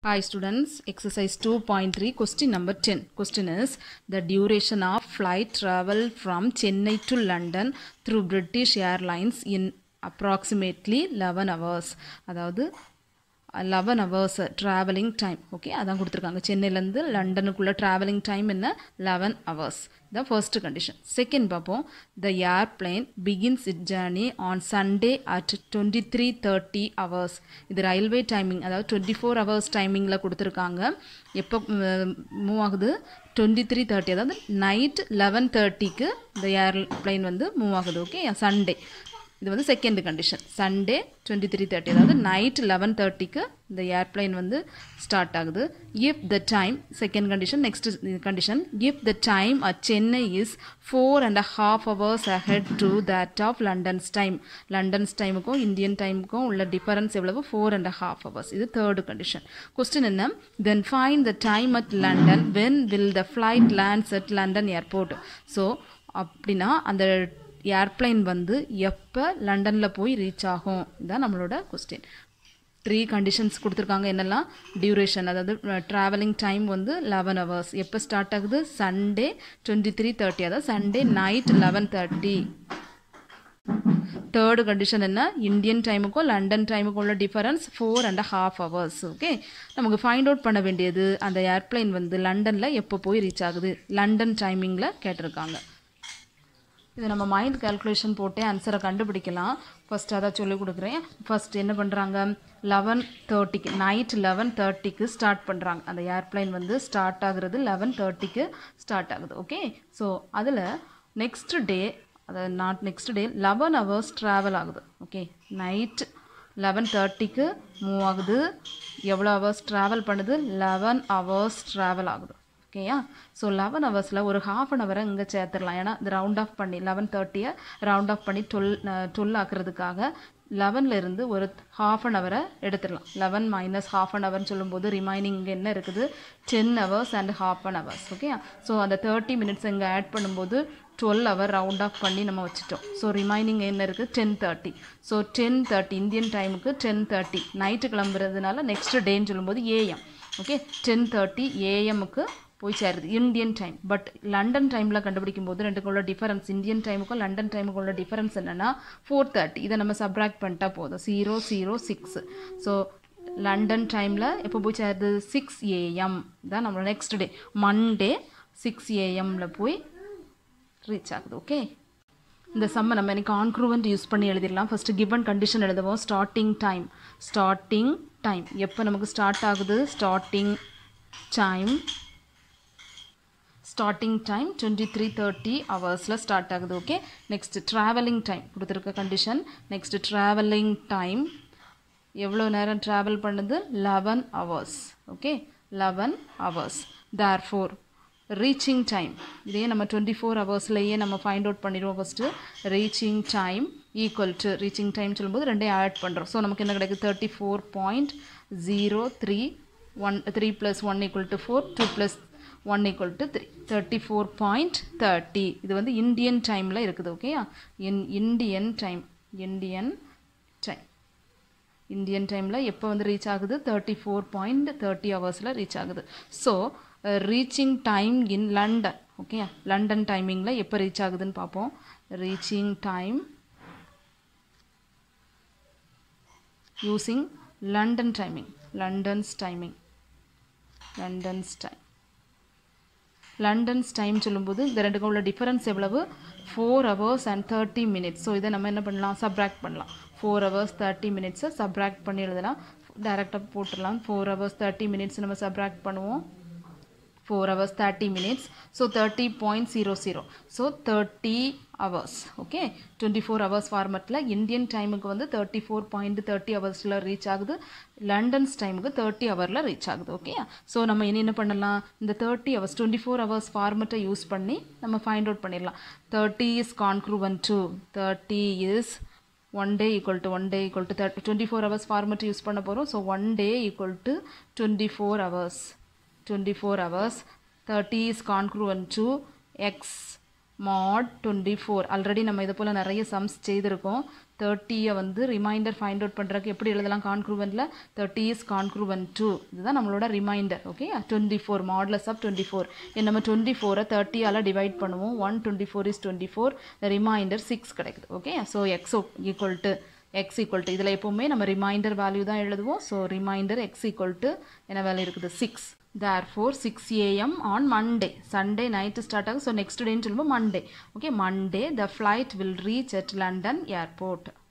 Hi students, exercise 2.3 question number 10. Question is the duration of flight travel from Chennai to London through British Airlines in approximately 11 hours. அதாவது eleven hours travelling time okay அதான் கொடுத்துருக்காங்க சென்னையிலேருந்து லண்டனுக்குள்ளே travelling time என்ன eleven hours இதான் first condition second பார்ப்போம் the airplane begins it journey on Sunday at twenty three thirty hours இது railway timing அதாவது டுவெண்ட்டி ஃபோர் ஹவர்ஸ் டைமிங்கில் கொடுத்துருக்காங்க எப்போ மூவ் ஆகுது டுவெண்ட்டி த்ரீ தேர்ட்டி அதாவது நைட் லெவன் தேர்ட்டிக்கு இந்த ஏர்பிளைன் வந்து மூவ் ஆகுது ஓகே சண்டே இது வந்து second condition Sunday twenty three thirty அதாவது நைட் லெவன் தேர்ட்டிக்கு இந்த ஏர்பிளைன் வந்து ஸ்டார்ட் ஆகுது if the time second condition next condition if the time at Chennai is four and half hours ahead to that of London's time London's டைமுக்கும் Indian டைமுக்கும் உள்ள difference எவ்வளவு four and half hours இது third condition question என்ன then find the time at London when will the flight lands at London airport so அப்படின்னா அந்த airplane வந்து எப்போ லண்டனில் போய் ரீச் ஆகும் இதுதான் நம்மளோட கொஸ்டின் த்ரீ கண்டிஷன்ஸ் கொடுத்துருக்காங்க என்னெல்லாம் டியூரேஷன் அதாவது ட்ராவலிங் டைம் வந்து லெவன் ஹவர்ஸ் எப்போ ஸ்டார்ட் ஆகுது சண்டே டுவெண்ட்டி த்ரீ தேர்ட்டி அதாவது Sunday night eleven thirty third condition என்ன இந்தியன் டைமுக்கும் லண்டன் டைமுக்கும் உள்ள difference four and half hours okay நமக்கு ஃபைண்ட் அவுட் பண்ண வேண்டியது அந்த ஏர்பிளைன் வந்து லண்டனில் எப்போ போய் ரீச் ஆகுது லண்டன் டைமிங்கில் கேட்டிருக்காங்க இது நம்ம மைண்ட் கால்குலேஷன் போட்டே ஆன்சரை கண்டுபிடிக்கலாம் ஃபஸ்ட் அதான் சொல்லி கொடுக்குறேன் ஃபஸ்ட் என்ன பண்ணுறாங்க லெவன் தேர்ட்டிக்கு நைட் லெவன் தேர்ட்டிக்கு ஸ்டார்ட் பண்ணுறாங்க அந்த ஏர்ப்ளைன் வந்து ஸ்டார்ட் ஆகுறது லெவன் தேர்ட்டிக்கு ஸ்டார்ட் ஆகுது ஓகே ஸோ அதில் நெக்ஸ்ட் டே அதாவது not next day eleven hours travel ஆகுது ஓகே நைட் லெவன் தேர்ட்டிக்கு மூவ் ஆகுது எவ்வளோ ஹவர்ஸ் ட்ராவல் பண்ணுது லெவன் ஹவர்ஸ் ட்ராவல் ஆகுது ஓகேயா ஸோ லெவன் ஹவர்ஸில் ஒரு ஹாஃப் அன் ஹவரை இங்கே சேர்த்துடலாம் ஏன்னா இது ரவுண்ட் ஆஃப் பண்ணி லெவன் தேர்ட்டியை ரவுண்ட் ஆஃப் பண்ணி டுவெல் டுவெல் ஆக்குறதுக்காக லெவன்லேருந்து ஒரு ஹாஃப் அன் ஹவரை எடுத்துடலாம் லெவன் மைனஸ் ஹாஃப் அன் ஹவர்னு சொல்லும்போது ரிமைனிங் இங்கே என்ன இருக்குது ten hours and half an hours okay so அந்த தேர்ட்டி மினிட்ஸ் இங்கே ஆட் பண்ணும்போது டுவெல் ஹவர் ரவுண்ட் ஆஃப் பண்ணி நம்ம வச்சுட்டோம் ஸோ ரிமைனிங் என்ன இருக்குது ten thirty so ten thirty Indian டைமுக்கு டென் தேர்ட்டி நைட்டு கிளம்புறதுனால நெக்ஸ்ட் டேன்னு சொல்லும்போது ஏஎம் ஓகே டென் தேர்ட்டி ஏஎம்முக்கு போய் சேருது இந்தியன் டைம் பட் லண்டன் டைமில் கண்டுபிடிக்கும் போது ரெண்டுக்கும் உள்ள டிஃபரன்ஸ் இந்தியன் டைமுக்கும் லண்டன் டைமுக்கும் உள்ள டிஃபரன்ஸ் என்னென்னா ஃபோர் தேர்ட்டி இதை நம்ம சப்ராக்ட் பண்ணிட்டா போதும் zero zero six so London டைமில் எப்போ போய் சேருது சிக்ஸ் ஏஎம் தான் நம்மளோட நெக்ஸ்ட் டே மண்டே சிக்ஸ் ஏஎம்மில் போய் ரீச் ஆகுது ஓகே இந்த சம்மை நம்ம இன்னைக்கு ஆன்க்ரூவன்ட் யூஸ் பண்ணி எழுதிடலாம் ஃபஸ்ட்டு கிவன் கண்டிஷன் எழுதுவோம் ஸ்டார்டிங் டைம் ஸ்டார்டிங் டைம் எப்போ நமக்கு ஸ்டார்ட் ஆகுது starting time starting time twenty three thirty ஹவர்ஸில் ஸ்டார்ட் ஆகுது ஓகே நெக்ஸ்ட் ட்ராவலிங் டைம் கொடுத்துருக்க கண்டிஷன் நெக்ஸ்ட் ட்ராவலிங் டைம் எவ்வளோ நேரம் ட்ராவல் பண்ணுது eleven hours okay eleven hours therefore reaching time இதே நம்ம டுவெண்ட்டி ஃபோர் ஹவர்ஸ்லேயே நம்ம ஃபைண்ட் அவுட் பண்ணிடுவோம் first reaching time equal to reaching time சொல்லும்போது ரெண்டையும் ஆட் பண்ணுறோம் ஸோ நமக்கு என்ன கிடைக்குது thirty four point zero three one three plus one equal to four two plus one equal to three thirty four point thirty இது வந்து Indian டைமில் இருக்குது ஓகேயா in Indian time Indian time Indian டைமில் எப்போ வந்து ரீச் ஆகுது தேர்ட்டி ஃபோர் பாயிண்ட் தேர்ட்டி ஹவர்ஸில் ரீச் ஆகுது so reaching time in London okay London டைமிங்கில் எப்போ ரீச் ஆகுதுன்னு பார்ப்போம் reaching time using London timing London's timing London's time London's time சொல்லும்போது இந்த ரெண்டுக்கும் உள்ள டிஃபரன்ஸ் எவ்வளவு four hours and thirty minutes so இதை நம்ம என்ன பண்ணலாம் சப்ராக்ட் பண்ணலாம் ஃபோர் ஹவர்ஸ் தேர்ட்டி மினிட்ஸை சப்ராக்ட் பண்ணி எழுதலாம் டேரெக்டாக போட்டுடலாம் ஃபோர் ஹவர்ஸ் தேர்ட்டி மினிட்ஸ் நம்ம சப்ராக்ட் பண்ணுவோம் four hours thirty minutes so thirty point zero zero so thirty hours okay twenty four hours ஃபார்மெட்டில் இந்தியன் டைமுக்கு வந்து தேர்ட்டி ஃபோர் பாயிண்ட் தேர்ட்டி ஹவர்ஸில் ரீச் ஆகுது லண்டன்ஸ் டைமுக்கு தேர்ட்டி ஹவரில் ரீச் ஆகுது ஓகே ஸோ நம்ம இனி என்ன பண்ணலாம் இந்த thirty hours twenty four hours ஃபார்மெட்டை யூஸ் பண்ணி நம்ம ஃபைண்ட் அவுட் பண்ணிடலாம் thirty is congruent to thirty is one day equal to one day equal to thirty twenty four hours format use பண்ண போகிறோம் so one day equal to twenty four hours 24 hours 30 is congruent to x mod 24 already நம்ம இது போல் நிறைய sums செய்திருக்கோம் தேர்ட்டியை வந்து reminder find out பண்ணுறதுக்கு எப்படி எழுதலாம் கான்க்ரூவெண்ட்டில் தேர்ட்டி இஸ் கான்க்ரூவன் டூ இதுதான் நம்மளோட remainder okay twenty four modulus of twenty four நம்ம டுவெண்ட்டி ஃபோரை தேர்ட்டியால் டிவைட் பண்ணுவோம் one twenty four is twenty four remainder six கிடைக்குது okay so x equal to x equal to இதில் எப்போவுமே நம்ம ரிமைண்டர் வேல்யூ தான் எழுதுவோம் so remainder x equal to என்ன வேல்யூ இருக்குது six therefore six AM on Monday Sunday night start ஆகும் so next டேன்னு சொல்லும்போது Monday okay Monday the flight will reach at London airport